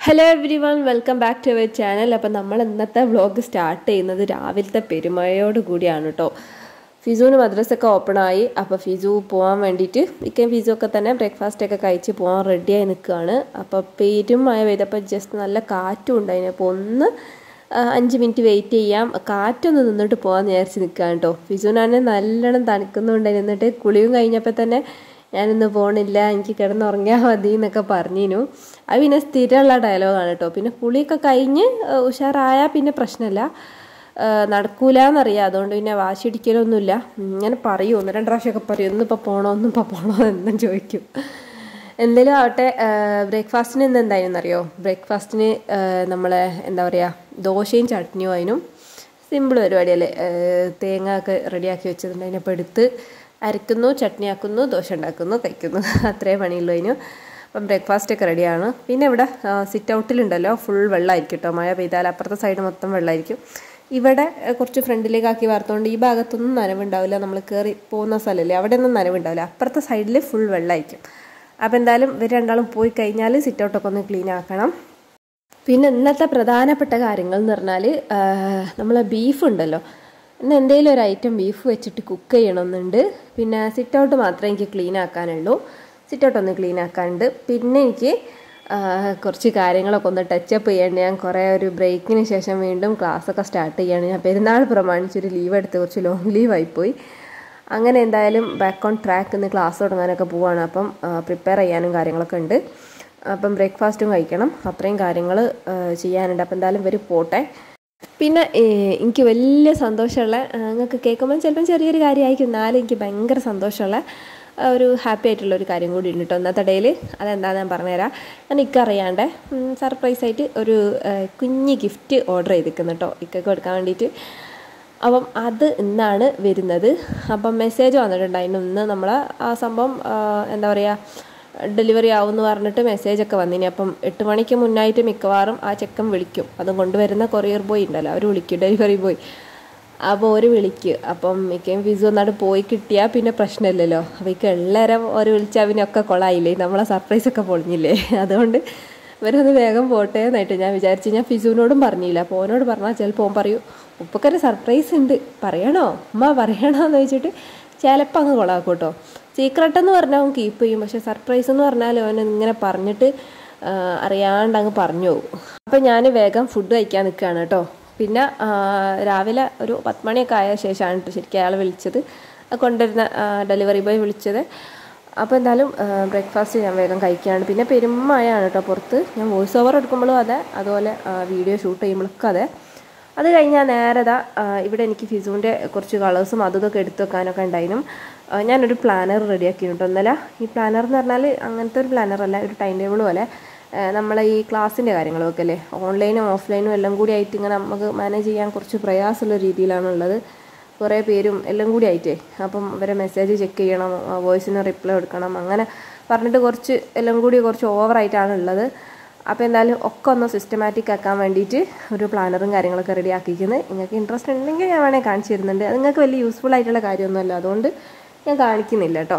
hello everyone welcome back to our channel അപ്പം നമ്മൾ ഇന്നത്തെ വ്ളോഗ് സ്റ്റാർട്ട് ചെയ്യുന്നത് രാവിലത്തെ പെരുമഴയോട് കൂടിയാണ് കേട്ടോ ഫിസുവിന് മദ്രസൊക്കെ ഓപ്പൺ ആയി അപ്പോൾ ഫിസു പോകാൻ വേണ്ടിയിട്ട് ഇക്കയും ഫിസു ഒക്കെ തന്നെ ബ്രേക്ക്ഫാസ്റ്റ് ഒക്കെ കഴിച്ച് പോകാൻ റെഡിയായി നിൽക്കുകയാണ് അപ്പോൾ പെരും മഴ പെയ്തപ്പോൾ ജസ്റ്റ് നല്ല കാറ്റും ഉണ്ടായിന് അപ്പോൾ ഒന്ന് ആ, അഞ്ച് മിനിറ്റ് വെയിറ്റ് ചെയ്യാം കാറ്റൊന്ന് നിന്നിട്ട് പോകാമെന്ന് വിചാരിച്ച് നിൽക്കുകയാണ് കേട്ടോ ഫിസുവിനാണെങ്കിൽ നല്ലോണം തണുക്കുന്നുണ്ട് എന്നിട്ട് കുളിയും കഴിഞ്ഞപ്പോൾ തന്നെ ഞാനിന്ന് പോണില്ല എനിക്ക് കിടന്നുറങ്ങിയാൽ മതി എന്നൊക്കെ പറഞ്ഞിനു അത് പിന്നെ സ്ഥിരമുള്ള ഡയലോഗാണ് കേട്ടോ പിന്നെ കുളിയൊക്കെ കഴിഞ്ഞ് ആ, ഉഷാറായാൽ പിന്നെ പ്രശ്നമില്ല ആ, നടക്കൂല എന്നറിയാം അതുകൊണ്ട് പിന്നെ വാശി ഇടിക്കലൊന്നുമില്ല ഇങ്ങനെ പറയും ഒന്ന് രണ്ട് പ്രാവശ്യമൊക്കെ പറയും ഒന്നിപ്പോൾ പോകണോ ഒന്നിപ്പോൾ പോകണോ എന്നും ചോദിക്കും എന്തെങ്കിലും ആവട്ടെ ബ്രേക്ക്ഫാസ്റ്റിന് ഇന്ന് എന്തായിരുന്നു അറിയോ ബ്രേക്ക്ഫാസ്റ്റിന് നമ്മളെ എന്താ പറയുക ദോശയും ചട്നിയും അതിനും സിമ്പിൾ പരിപാടിയല്ലേ ഏഹ് തേങ്ങ ഒക്കെ റെഡിയാക്കി വെച്ചിട്ടുണ്ട് അതിനപ്പോൾ എടുത്ത് അരക്കുന്നു ചട്നി ആക്കുന്നു ദോശ ഉണ്ടാക്കുന്നു കഴിക്കുന്നു അത്രേ പണിയുള്ളൂ അതിന് അപ്പം ബ്രേക്ക്ഫാസ്റ്റ് ഒക്കെ റെഡിയാണ് പിന്നെ ഇവിടെ സിറ്റ് ഔട്ടിലുണ്ടല്ലോ ഫുൾ വെള്ളമായിരിക്കും കേട്ടോ മഴ പെയ്താൽ അപ്പുറത്തെ സൈഡ് മൊത്തം വെള്ളമായിരിക്കും ഇവിടെ ഏഹ് കുറച്ച് ഫ്രണ്ടിലേക്ക് ആക്കി വാർത്തുകൊണ്ട് ഈ ഭാഗത്തൊന്നും നനവുണ്ടാവില്ല നമ്മൾ കയറി പോകുന്ന സ്ഥലമല്ലേ അവിടെ ഒന്നും നനവുണ്ടാവില്ല അപ്പുറത്തെ സൈഡിൽ ഫുൾ വെള്ളമായിരിക്കും അപ്പോൾ എന്തായാലും ഇവർ രണ്ടാളും പോയി കഴിഞ്ഞാൽ സിറ്റ് ഔട്ടൊക്കെ ഒന്ന് ക്ലീൻ ആക്കണം പിന്നെ ഇന്നത്തെ പ്രധാനപ്പെട്ട കാര്യങ്ങൾ എന്ന് പറഞ്ഞാൽ നമ്മളെ ബീഫ് ഉണ്ടല്ലോ ഇന്ന് എന്തെങ്കിലും ഒരു ഐറ്റം ബീഫ് വെച്ചിട്ട് കുക്ക് ചെയ്യണമെന്നുണ്ട് പിന്നെ സിറ്റ് ഔട്ട് മാത്രമേ എനിക്ക് ക്ലീൻ ആക്കാനുള്ളൂ സിറ്റ് ഔട്ട് ഒന്ന് ക്ലീൻ ആക്കാനുണ്ട് പിന്നെ എനിക്ക് ആ, കുറച്ച് കാര്യങ്ങളൊക്കെ ഒന്ന് ടച്ചപ്പ് ചെയ്യേണ്ട ഞാൻ കുറേ ഒരു ബ്രേക്കിന് ശേഷം വീണ്ടും ക്ലാസ്സൊക്കെ സ്റ്റാർട്ട് ചെയ്യാണ് ഞാൻ പെരുന്നാൾ പ്രമാണിച്ചൊരു ലീവ് എടുത്ത് കുറച്ച് ലോങ് ലീവ് ആയിപ്പോയി അങ്ങനെ എന്തായാലും ബാക്ക് ഓൺ ട്രാക്ക് ഇന്ന് ക്ലാസ് തുടങ്ങാനൊക്കെ പോവാണ് അപ്പം പ്രിപ്പയർ ചെയ്യാനും കാര്യങ്ങളൊക്കെ ഉണ്ട് അപ്പം ബ്രേക്ക്ഫാസ്റ്റും കഴിക്കണം അത്രയും കാര്യങ്ങൾ ചെയ്യാനുണ്ട് അപ്പം എന്തായാലും ഇവർ പോട്ടെ പിന്നെ ഏഹ്, എനിക്ക് വലിയ സന്തോഷമുള്ള നിങ്ങൾക്ക് കേൾക്കുമ്പോൾ ചിലപ്പം ചെറിയൊരു കാര്യമായിരിക്കും എന്നാലും എനിക്ക് ഭയങ്കര സന്തോഷമുള്ള ആ, ഒരു ഹാപ്പി ആയിട്ടുള്ള ഒരു കാര്യം കൂടി ഉണ്ട് കേട്ടോ ഇന്നത്തെ ഡേയിൽ അതെന്താണെന്ന് ഞാൻ പറഞ്ഞുതരാം ഞാൻ ഇക്ക അറിയാണ്ട് സർപ്രൈസ് ആയിട്ട് ഒരു ആ, കുഞ്ഞ് ഗിഫ്റ്റ് ഓർഡർ ചെയ്തിരിക്കുന്നു കേട്ടോ ഇക്കൊക്കെ കൊടുക്കാൻ വേണ്ടിയിട്ട് അപ്പം അത് ഇന്നാണ് വരുന്നത് അപ്പം മെസ്സേജ് വന്നിട്ടുണ്ടായിരുന്നു ഇന്ന് നമ്മൾ ആ സംഭവം ആ, എന്താ പറയുക ഡെലിവറി ആവുമെന്ന് പറഞ്ഞിട്ട് മെസ്സേജൊക്കെ വന്നിനി അപ്പം എട്ട് മണിക്ക് മുന്നായിട്ട് മിക്കവാറും ആ ചെക്കൻ വിളിക്കും അത് കൊണ്ടുവരുന്ന കൊറിയർ ബോയ് ഉണ്ടല്ലോ അവർ വിളിക്കും ഡെലിവറി ബോയ് അപ്പോൾ ഒരു വിളിക്ക് അപ്പം മിക്കയും ഫീസ് വന്നാട്ട് പോയി കിട്ടിയാൽ പിന്നെ പ്രശ്നമില്ലല്ലോ അപ്പോൾ ഈ എല്ലാവരും ഒരു വിളിച്ചാൽ പിന്നെ ഒക്കെ കൊളായില്ലേ നമ്മളെ സർപ്രൈസ് ഒക്കെ പൊളിഞ്ഞില്ലേ അതുകൊണ്ട് ഇവരൊന്ന് വേഗം പോട്ടെ എന്നായിട്ട് ഞാൻ വിചാരിച്ചു ഞാൻ ഫിസുവിനോടും പറഞ്ഞില്ല അപ്പോൾ ഓനോട് പറഞ്ഞാൽ ചിലപ്പോൾ ഓൻ പറയൂ ഉപ്പക്കൊരു സർപ്രൈസ് ഉണ്ട് പറയണോ അമ്മ പറയണോ എന്ന് ചോദിച്ചിട്ട് ചിലപ്പോൾ അങ്ങ് കൊളാക്കും കേട്ടോ സീക്രട്ട് എന്ന് പറഞ്ഞാൽ അവൻ കീപ്പ് ചെയ്യും പക്ഷേ സർപ്രൈസ് എന്ന് പറഞ്ഞാൽ അവൻ ഇങ്ങനെ പറഞ്ഞിട്ട് ആ, അറിയാണ്ട് അങ്ങ് പറഞ്ഞു പോകും അപ്പം ഞാൻ വേഗം ഫുഡ് കഴിക്കാൻ നിൽക്കുകയാണ് കേട്ടോ പിന്നെ ആ, രാവിലെ ഒരു പത്ത് മണിയൊക്കെ ആയ ശേഷമാണ് കേട്ടോ ശരിക്കും അയാൾ വിളിച്ചത് ആ കൊണ്ടുവരുന്ന ഡെലിവറി ബോയ് വിളിച്ചത് അപ്പോൾ എന്തായാലും ബ്രേക്ക്ഫാസ്റ്റ് ഞാൻ വേഗം കഴിക്കുകയാണ് പിന്നെ പെരുമഴയാണ് കേട്ടോ പുറത്ത് ഞാൻ വോയിസ് ഓവർ എടുക്കുമ്പോഴും അതെ അതുപോലെ വീഡിയോ ഷൂട്ട് ചെയ്യുമ്പോഴൊക്കെ അതെ അത് കഴിഞ്ഞാൽ നേരെ ദാ, ആ, ഇവിടെ എനിക്ക് ഫിസുവിൻ്റെ കുറച്ച് കളേഴ്സും അതും ഇതൊക്കെ എടുത്തു വെക്കാനൊക്കെ ഉണ്ടായിരുന്നു ആ, ഞാനൊരു പ്ലാനർ റെഡിയാക്കിയിട്ടുണ്ട് ഇന്നലെ ഈ പ്ലാനർ എന്ന് പറഞ്ഞാൽ അങ്ങനത്തെ ഒരു പ്ലാനർ അല്ല ഒരു ടൈം ടേബിൾ പോലെ ആ, നമ്മളെ ഈ ക്ലാസ്സിൻ്റെ കാര്യങ്ങളൊക്കെ അല്ലേ ഓൺലൈനും ഓഫ്ലൈനും എല്ലാം കൂടി ആയിട്ട് ഇങ്ങനെ നമുക്ക് മാനേജ് ചെയ്യാൻ കുറച്ച് പ്രയാസമുള്ള രീതിയിലാണുള്ളത് കുറേ പേരും എല്ലാം കൂടി ആയിട്ടേ അപ്പം അവരെ മെസ്സേജ് ചെക്ക് ചെയ്യണം വോയിസിന് റിപ്ലൈ കൊടുക്കണം അങ്ങനെ പറഞ്ഞിട്ട് കുറച്ച് എല്ലാം കൂടി കുറച്ച് ഓവറായിട്ടാണ് ഉള്ളത് അപ്പോൾ എന്തായാലും ഒക്കെ ഒന്ന് സിസ്റ്റമാറ്റിക് ആക്കാൻ വേണ്ടിയിട്ട് ഒരു പ്ലാനറും കാര്യങ്ങളൊക്കെ റെഡി ആക്കിയിരിക്കുന്നത് നിങ്ങൾക്ക് ഇൻട്രസ്റ്റ് ഉണ്ടെങ്കിൽ ഞാൻ വേണമെങ്കിൽ കാണിച്ചു തരുന്നുണ്ട് അത് നിങ്ങൾക്ക് വലിയ യൂസ്ഫുൾ ആയിട്ടുള്ള കാര്യമൊന്നുമല്ല അതുകൊണ്ട് ഞാൻ കാണിക്കുന്നില്ല കേട്ടോ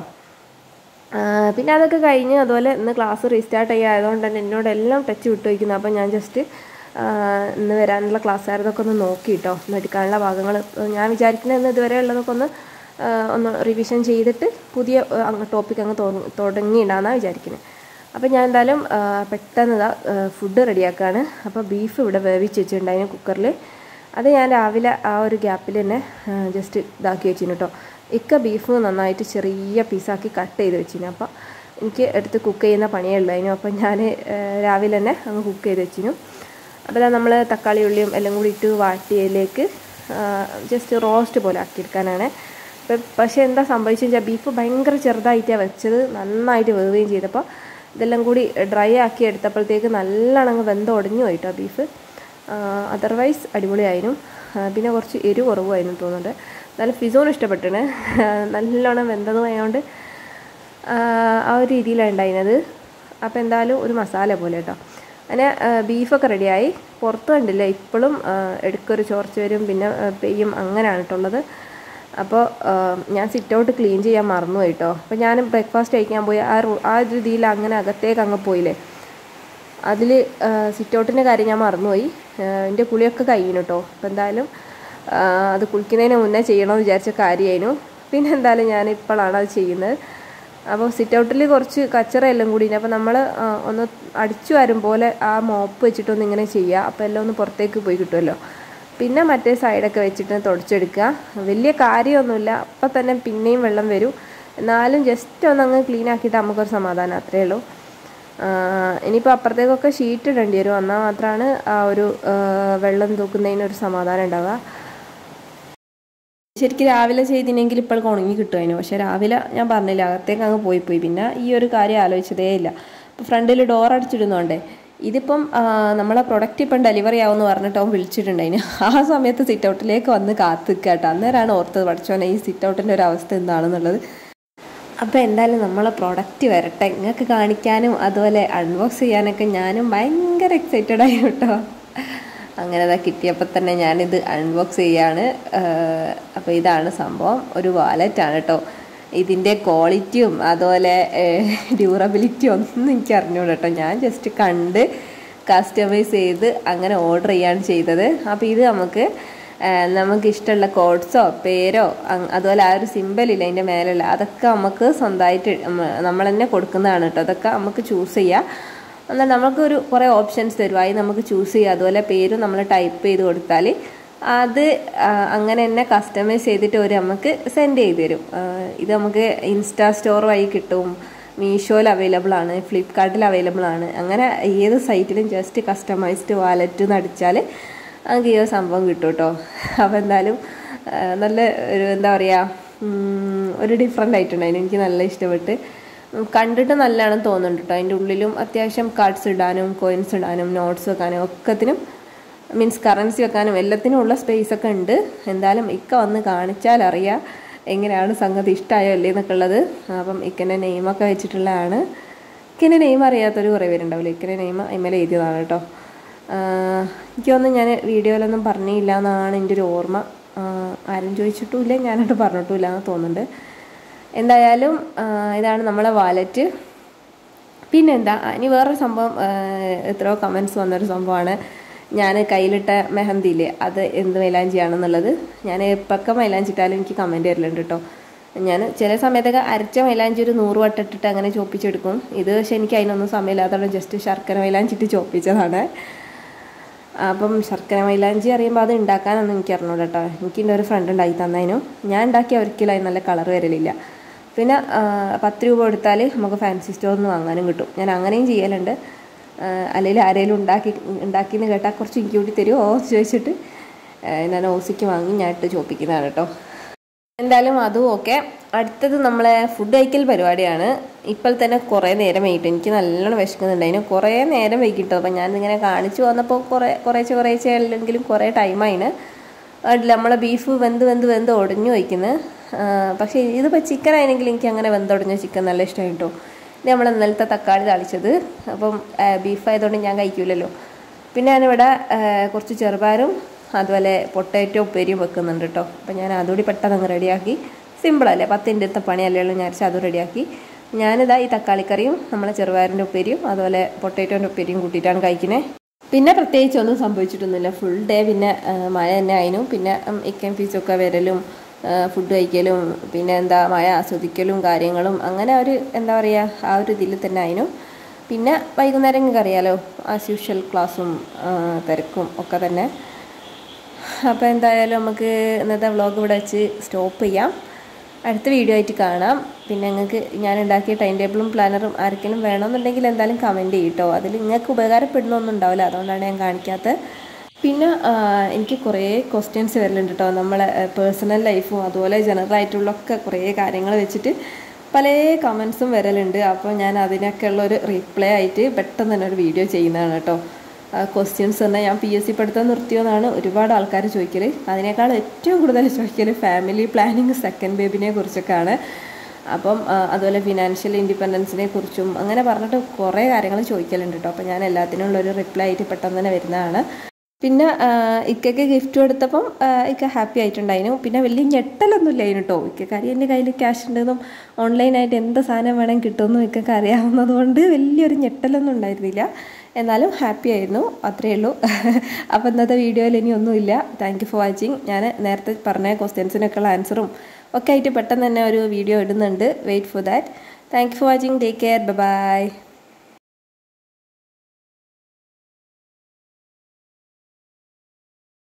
ആ, പിന്നെ അതൊക്കെ കഴിഞ്ഞ് അതുപോലെ ഇന്ന് ക്ലാസ് റീസ്റ്റാർട്ട് ചെയ്യായതുകൊണ്ട് തന്നെ എന്നോട് എല്ലാം ടച്ച് വിട്ടു വയ്ക്കുന്നു അപ്പോൾ ഞാൻ ജസ്റ്റ് ഇന്ന് വരാനുള്ള ക്ലാസ് ആയിരുന്നൊക്കെ ഒന്ന് നോക്കി കേട്ടോ ഒന്ന് എടുക്കാനുള്ള ഭാഗങ്ങൾ ഞാൻ വിചാരിക്കുന്നത് ഇന്ന് ഇതുവരെ ഉള്ളതൊക്കെ ഒന്ന് ആ, ഒന്ന് റിവിഷൻ ചെയ്തിട്ട് പുതിയ അങ്ങ് ടോപ്പിക് അങ്ങ് തുടങ്ങി തുടങ്ങിയിടാന്നാണ് വിചാരിക്കുന്നത് അപ്പോൾ ഞാൻ എന്തായാലും ആ, പെട്ടെന്ന് ഇതാ ഫുഡ് റെഡിയാക്കുകയാണ് അപ്പോൾ ബീഫ് ഇവിടെ വേവിച്ച് വെച്ചിട്ടുണ്ടായിരുന്നു കുക്കറിൽ അത് ഞാൻ രാവിലെ ആ ഒരു ഗ്യാപ്പിൽ തന്നെ ജസ്റ്റ് ഇതാക്കി വെച്ചിരുന്നു കേട്ടോ ഇക്ക ബീഫ് നന്നായിട്ട് ചെറിയ പീസാക്കി കട്ട് ചെയ്ത് വെച്ചിരുന്നു അപ്പോൾ എനിക്ക് എടുത്ത് കുക്ക് ചെയ്യുന്ന പണിയേ ഉള്ളതിനും അപ്പോൾ ഞാൻ രാവിലെ തന്നെ അങ്ങ് കുക്ക് ചെയ്ത് വെച്ചിരുന്നു അപ്പോൾ നമ്മൾ തക്കാളി ഉള്ളിയും എല്ലാം കൂടി ഇട്ട് വാട്ടിയതിലേക്ക് ജസ്റ്റ് റോസ്റ്റ് പോലെ ആക്കിയെടുക്കാനാണ് അപ്പം പക്ഷേ എന്താ സംഭവിച്ചെന്ന് വെച്ചാൽ ബീഫ് ഭയങ്കര ചെറുതായിട്ടാണ് വെച്ചത് നന്നായിട്ട് വേവുകയും ചെയ്തപ്പോൾ ഇതെല്ലാം കൂടി ഡ്രൈ ആക്കി എടുത്തപ്പോഴത്തേക്ക് നല്ലോണം അങ്ങ് വെന്ത് ഉടഞ്ഞു പോയിട്ടോ ബീഫ് അതർവൈസ് അടിപൊളിയായിരുന്നു ആ, പിന്നെ കുറച്ച് എരിവ് കുറവായിരുന്നു തോന്നുന്നുണ്ട് എന്നാലും ഫിസോന് ഇഷ്ടപ്പെട്ടിന് നല്ലോണം വെന്തതുമായതുകൊണ്ട് ആ ഒരു രീതിയിലാണ് ഉണ്ടായിരുന്നത് അപ്പോൾ എന്തായാലും ഒരു മസാല പോലെ കേട്ടോ അങ്ങനെ ബീഫൊക്കെ റെഡിയായി പുറത്ത് കണ്ടില്ല ഇപ്പോഴും എടുക്കൊരു ചോർച്ച വരും പിന്നെ ആ, പെയ്യും അങ്ങനെയാണ് കേട്ടുള്ളത് അപ്പോൾ ഞാൻ സിറ്റ് ഔട്ട് ക്ലീൻ ചെയ്യാൻ മറന്നു കേട്ടോ അപ്പോൾ ഞാൻ ബ്രേക്ക്ഫാസ്റ്റ് കഴിക്കാൻ പോയി ആ റൂ ആ ഒരു രീതിയിൽ അങ്ങനെ അകത്തേക്ക് അങ്ങ് പോയില്ലേ അതിൽ സിറ്റൗട്ടിൻ്റെ കാര്യം ഞാൻ മറന്നുപോയി എൻ്റെ കുളിയൊക്കെ കഴിഞ്ഞു കേട്ടോ അപ്പോൾ എന്തായാലും ആ, അത് കുളിക്കുന്നതിന് മുന്നേ ചെയ്യണമെന്ന് വിചാരിച്ച കാര്യമായിരുന്നു പിന്നെ എന്തായാലും ഞാൻ ഇപ്പോഴാണ് അത് ചെയ്യുന്നത് അപ്പോൾ സിറ്റൗട്ടിൽ കുറച്ച് കച്ചറ എല്ലാം കൂടി അപ്പോൾ നമ്മൾ ഒന്ന് അടിച്ചു വരും പോലെ ആ മോപ്പ് വെച്ചിട്ടൊന്ന് ഇങ്ങനെ ചെയ്യുക അപ്പോൾ എല്ലാം ഒന്ന് പുറത്തേക്ക് പോയി കിട്ടുമല്ലോ പിന്നെ മറ്റേ സൈഡൊക്കെ വെച്ചിട്ട് തുടച്ചെടുക്കുക വലിയ കാര്യമൊന്നുമില്ല അപ്പം തന്നെ പിന്നെയും വെള്ളം വരും എന്നാലും ജസ്റ്റ് ഒന്ന് അങ്ങ് ക്ലീൻ ആക്കിയിട്ട് നമുക്കൊരു സമാധാനം അത്രയേ ഉള്ളൂ ഇനിയിപ്പോൾ അപ്പുറത്തേക്കൊക്കെ ഷീറ്റ് ഇടേണ്ടി വരും എന്നാൽ മാത്രമാണ് ആ ഒരു ആ, വെള്ളം തൂക്കുന്നതിനൊരു സമാധാനം ഉണ്ടാവുക ശരിക്കും രാവിലെ ചെയ്തിനെങ്കിൽ ഇപ്പോൾ ഉണങ്ങി കിട്ടുമായിരുന്നു പക്ഷേ രാവിലെ ഞാൻ പറഞ്ഞില്ല അകത്തേക്ക് അങ്ങ് പോയി പോയി പിന്നെ ഈ ഒരു കാര്യം ആലോചിച്ചതേ ഇല്ല ഇപ്പോൾ ഫ്രണ്ടിൽ ഡോർ അടിച്ചിടുന്നോണ്ടേ ഇതിപ്പം ആ, നമ്മളെ പ്രൊഡക്റ്റ് ഇപ്പം ഡെലിവറി ആവുമെന്ന് പറഞ്ഞിട്ട് അവൻ വിളിച്ചിട്ടുണ്ടായിന് ആ സമയത്ത് സിറ്റ് ഔട്ടിലേക്ക് വന്ന് കാത്ത് കേട്ടോ അന്നേരമാണ് ഓർത്തത് പഠിച്ചോനെ ഈ സിറ്റ് ഔട്ടിൻ്റെ ഒരു അവസ്ഥ എന്താണെന്നുള്ളത് അപ്പോൾ എന്തായാലും നമ്മളെ പ്രൊഡക്റ്റ് വരട്ടെ നിങ്ങൾക്ക് കാണിക്കാനും അതുപോലെ അൺബോക്സ് ചെയ്യാനൊക്കെ ഞാനും ഭയങ്കര എക്സൈറ്റഡ് ആയി കേട്ടോ അങ്ങനെ അതാ കിട്ടിയപ്പോൾ തന്നെ ഞാനിത് അൺബോക്സ് ചെയ്യാണ് അപ്പോൾ ഇതാണ് സംഭവം ഒരു വാലറ്റാണ് കേട്ടോ ഇതിൻ്റെ ക്വാളിറ്റിയും അതുപോലെ ഡ്യൂറബിലിറ്റിയും ഒന്നും എനിക്ക് അറിഞ്ഞൂടാ കേട്ടോ ഞാൻ ജസ്റ്റ് കണ്ട് കസ്റ്റമൈസ് ചെയ്ത് അങ്ങനെ ഓർഡർ ചെയ്യാണ് ചെയ്തത് അപ്പോൾ ഇത് നമുക്ക് ആ, നമുക്ക് ഇഷ്ടമുള്ള കോഡ്സോ പേരോ അങ് അതുപോലെ ആ ഒരു സിമ്പലില്ല അതിൻ്റെ മേലുള്ള അതൊക്കെ നമുക്ക് സ്വന്തമായിട്ട് നമ്മൾ തന്നെ കൊടുക്കുന്നതാണ് കേട്ടോ അതൊക്കെ നമുക്ക് ചൂസ് ചെയ്യാം എന്നാൽ നമുക്കൊരു കുറേ ഓപ്ഷൻസ് തരും അതിൽ നമുക്ക് ചൂസ് ചെയ്യാം അതുപോലെ പേരും നമ്മൾ ടൈപ്പ് ചെയ്ത് കൊടുത്താൽ അത് ആ, അങ്ങനെ തന്നെ കസ്റ്റമൈസ് ചെയ്തിട്ട് ഒരു നമുക്ക് സെൻഡ് ചെയ്ത് തരും ആ, ഇത് നമുക്ക് ഇൻസ്റ്റാ സ്റ്റോർ വഴി കിട്ടും മീഷോയിൽ അവൈലബിൾ ആണ് ഫ്ലിപ്കാർട്ടിൽ അവൈലബിൾ ആണ് അങ്ങനെ ഏത് സൈറ്റിലും ജസ്റ്റ് കസ്റ്റമൈസ്ഡ് വാലറ്റ് എന്ന് അടിച്ചാൽ നമുക്ക് ഈ ഒരു സംഭവം കിട്ടും കേട്ടോ അപ്പോൾ എന്തായാലും ആ, നല്ല ഒരു എന്താ പറയുക ഉം, ഒരു ഡിഫറെൻ്റ് ആയിട്ടുണ്ടായിരുന്നു എനിക്ക് നല്ല ഇഷ്ടപ്പെട്ട് ഉം, കണ്ടിട്ട് നല്ലതാണെന്ന് തോന്നുന്നുണ്ട് കേട്ടോ അതിൻ്റെ ഉള്ളിലും അത്യാവശ്യം കാർഡ്സ് ഇടാനും കോയിൻസ് ഇടാനും നോട്ട്സ് വെക്കാനും ഒക്കത്തിനും മീൻസ് കറൻസി വെക്കാനും എല്ലാത്തിനും ഉള്ള സ്പേസ് ഒക്കെ ഉണ്ട് എന്തായാലും ഇക്ക വന്ന് കാണിച്ചാൽ അറിയാം എങ്ങനെയാണ് സംഗതി ഇഷ്ടമായോ അല്ലേ എന്നൊക്കെ ഉള്ളത് അപ്പം ഇക്കൻ്റെ നെയിമൊക്കെ വെച്ചിട്ടുള്ളതാണ് ഇക്കൻ്റെ നെയിം അറിയാത്തൊരു കുറേ പേരുണ്ടാവില്ല ഇക്കൻ്റെ നെയിം അതിമേലെ എഴുതിയതാണ് കേട്ടോ ആഹ് എനിക്കൊന്നും ഞാൻ വീഡിയോയിലൊന്നും പറഞ്ഞില്ല എന്നാണ് എൻ്റെ ഒരു ഓർമ്മ ആഹ് ആരും ചോദിച്ചിട്ടുമില്ല ഞാനായിട്ട് പറഞ്ഞിട്ടുമില്ല എന്ന് തോന്നുന്നുണ്ട് എന്തായാലും ആഹ് ഇതാണ് നമ്മളെ വാലറ്റ് പിന്നെന്താ ഇനി വേറൊരു സംഭവം ആഹ് എത്രയോ കമൻസ് വന്നൊരു സംഭവമാണ് ഞാൻ കയ്യിലിട്ട മെഹന്തിയില്ലേ അത് എന്ത് മൈലാഞ്ചിയാണെന്നുള്ളത് ഞാൻ എപ്പൊക്കെ മൈലാഞ്ചി ഇട്ടാലും എനിക്ക് കമൻറ്റ് തരലുണ്ട് കേട്ടോ ഞാൻ ചില സമയത്തൊക്കെ അരച്ച മൈലാഞ്ചി ഒരു നൂറ് വട്ടം ഇട്ടിട്ട് അങ്ങനെ ചോപ്പിച്ചെടുക്കും ഇത് പക്ഷെ എനിക്ക് അതിനൊന്നും സമയമില്ലാത്തതുകൊണ്ട് ജസ്റ്റ് ശർക്കര മൈലാഞ്ചിട്ട് ചോപ്പിച്ചതാണ് അപ്പം ശർക്കര മൈലാഞ്ചി അറിയുമ്പോൾ അത് ഉണ്ടാക്കാനൊന്നും എനിക്ക് അറിഞ്ഞൂടാ കേട്ടോ എനിക്ക് എൻ്റെ ഒരു ഫ്രണ്ട് ഉണ്ടാക്കി തന്നതിനും ഞാൻ ഉണ്ടാക്കിയ ഒരിക്കലും അതിന് നല്ല കളർ വരലില്ല പിന്നെ ആ, പത്ത് രൂപ കൊടുത്താൽ നമുക്ക് ഫാൻസി സ്റ്റോറിൽ നിന്ന് വാങ്ങാനും കിട്ടും ഞാൻ അങ്ങനെയും ചെയ്യലുണ്ട് ആ, അല്ലെങ്കിൽ ആരെങ്കിലും ഉണ്ടാക്കി ഉണ്ടാക്കിയെന്ന് കേട്ടാൽ കുറച്ച് എനിക്ക് കൂടി തരുമോ എന്ന് ചോദിച്ചിട്ട് ആ, ഞാൻ ഓസിക്ക് വാങ്ങി ഞാൻ ഇട്ട് ചോപ്പിക്കുന്നതാണ് കേട്ടോ എന്തായാലും അതും ഓക്കെ അടുത്തത് നമ്മളെ ഫുഡ് കഴിക്കൽ പരിപാടിയാണ് ഇപ്പോൾ തന്നെ കുറേ നേരം വൈകിട്ട് എനിക്ക് നല്ലോണം വിശക്കുന്നുണ്ടായിരുന്നു കുറേ നേരം വൈകിട്ടോ അപ്പം ഞാനിങ്ങനെ കാണിച്ചു വന്നപ്പോൾ കുറേ കുറേശ്ശെ കുറേശ്ശെ അല്ലെങ്കിലും കുറേ ടൈമായിന് അതിൽ നമ്മളെ ബീഫ് വെന്ത് വെന്ത് വെന്ത് ഒടിഞ്ഞു വയ്ക്കുന്നത് പക്ഷേ ഇതിപ്പോൾ ചിക്കൻ ആയിരുന്നെങ്കിൽ എനിക്ക് അങ്ങനെ വെന്തൊടിഞ്ഞ ചിക്കൻ നല്ല ഇഷ്ടമായി കേട്ടോ ഇത് നമ്മൾ ഇന്നലത്തെ തക്കാളി താളിച്ചത് അപ്പം ബീഫ് ആയതുകൊണ്ട് ഞാൻ കഴിക്കൂലല്ലോ പിന്നെ ഞാനിവിടെ ആ, കുറച്ച് ചെറുപയറും അതുപോലെ പൊട്ടാറ്റോ ഉപ്പേരിയും വെക്കുന്നുണ്ട് കേട്ടോ അപ്പം ഞാൻ അതുകൂടി പെട്ടെന്ന് അങ്ങ് റെഡിയാക്കി സിമ്പിളല്ലേ പത്തിൻ്റെ അടുത്ത പണിയല്ലേ ഉള്ളൂ ഞാൻ അത് റെഡിയാക്കി ഞാനിതാ ഈ തക്കാളിക്കറിയും നമ്മളെ ചെറുപയറിൻ്റെ ഉപ്പേരിയും അതുപോലെ പൊട്ടാറ്റോൻ്റെ ഉപ്പേരിയും കൂട്ടിയിട്ടാണ് കഴിക്കുന്നത് പിന്നെ പ്രത്യേകിച്ച് ഒന്നും സംഭവിച്ചിട്ടൊന്നുമില്ല ഫുൾ ഡേ പിന്നെ ആ, മഴ തന്നെ ആയിരുന്നു പിന്നെ ഉം, ഇക്കൻ ഫീസൊക്കെ വരലും ഫുഡ് കഴിക്കലും പിന്നെ എന്താ മഴ ആസ്വദിക്കലും കാര്യങ്ങളും അങ്ങനെ ഒരു എന്താ പറയുക ആ ഒരു ഇതിൽ തന്നെ ആയിരുന്നു പിന്നെ വൈകുന്നേരം നിങ്ങൾക്ക് അറിയാലോ ആസ് യൂഷ്വൽ ക്ലാസ്സും ആ, തിരക്കും ഒക്കെ തന്നെ അപ്പോൾ എന്തായാലും നമുക്ക് ഇന്നത്തെ വ്ളോഗ് ഇവിടെ വെച്ച് സ്റ്റോപ്പ് ചെയ്യാം അടുത്ത വീഡിയോ ആയിട്ട് കാണാം പിന്നെ നിങ്ങൾക്ക് ഞാൻ ഉണ്ടാക്കിയ ടൈം ടേബിളും പ്ലാനറും ആർക്കെങ്കിലും വേണമെന്നുണ്ടെങ്കിൽ എന്തായാലും കമൻറ്റ് ചെയ്യട്ടോ അതിൽ നിങ്ങൾക്ക് ഉപകാരപ്പെടുന്നൊന്നും ഉണ്ടാവില്ല അതുകൊണ്ടാണ് ഞാൻ കാണിക്കാത്തത് പിന്നെ ആ, എനിക്ക് കുറേ ക്വസ്റ്റ്യൻസ് വരലുണ്ട് കേട്ടോ നമ്മളെ പേഴ്സണൽ ലൈഫും അതുപോലെ ജനറൽ ആയിട്ടുള്ളൊക്കെ കുറേ കാര്യങ്ങൾ വെച്ചിട്ട് പല കമൻസും വരലുണ്ട് അപ്പോൾ ഞാൻ അതിനൊക്കെ ഉള്ളൊരു റിപ്ലൈ ആയിട്ട് പെട്ടെന്ന് തന്നെ ഒരു വീഡിയോ ചെയ്യുന്നതാണ് കേട്ടോ ക്വസ്റ്റ്യൻസ് തന്നെ ഞാൻ പി എസ് സി പഠിത്തം നിർത്തിയോന്നാണ് ഒരുപാട് ആൾക്കാർ ചോദിക്കൽ അതിനേക്കാൾ ഏറ്റവും കൂടുതൽ ചോദിക്കൽ ഫാമിലി പ്ലാനിങ് സെക്കൻഡ് ബേബിനെ കുറിച്ചൊക്കെയാണ് അപ്പം ആ, അതുപോലെ ഫിനാൻഷ്യൽ ഇൻഡിപെൻഡൻസിനെ കുറിച്ചും അങ്ങനെ പറഞ്ഞിട്ട് കുറേ കാര്യങ്ങൾ ചോദിക്കലുണ്ട് കേട്ടോ അപ്പോൾ ഞാൻ എല്ലാത്തിനും ഉള്ളൊരു റിപ്ലൈ ആയിട്ട് പെട്ടെന്ന് തന്നെ വരുന്നതാണ് പിന്നെ ആ, ഇക്കയ്ക്ക് ഗിഫ്റ്റ് കൊടുത്തപ്പം ആ, ഇക്ക ഹാപ്പി ആയിട്ടുണ്ടായിരുന്നു പിന്നെ വലിയ ഞെട്ടലൊന്നും ഇല്ലായിരുന്നു കേട്ടോ ഇക്കക്ക് അറിയാം എൻ്റെ കയ്യിൽ ക്യാഷ് ഉണ്ടെന്നും ഓൺലൈനായിട്ട് എന്ത് സാധനം വേണം കിട്ടുമെന്നും ഇക്കക്ക് അറിയാവുന്നത് കൊണ്ട് വലിയൊരു ഞെട്ടലൊന്നും ഉണ്ടായിരുന്നില്ല എന്നാലും ഹാപ്പി ആയിരുന്നു അത്രയേ ഉള്ളൂ അപ്പോൾ ഇന്നത്തെ വീഡിയോയിൽ ഇനി ഒന്നുമില്ല താങ്ക് യു ഫോർ വാച്ചിങ് ഞാൻ നേരത്തെ പറഞ്ഞ ക്വസ്റ്റ്യൻസിനൊക്കെയുള്ള ആൻസറും ഒക്കെ ആയിട്ട് പെട്ടെന്ന് തന്നെ ഒരു വീഡിയോ ഇടുന്നുണ്ട് wait for that thank you for watching take care by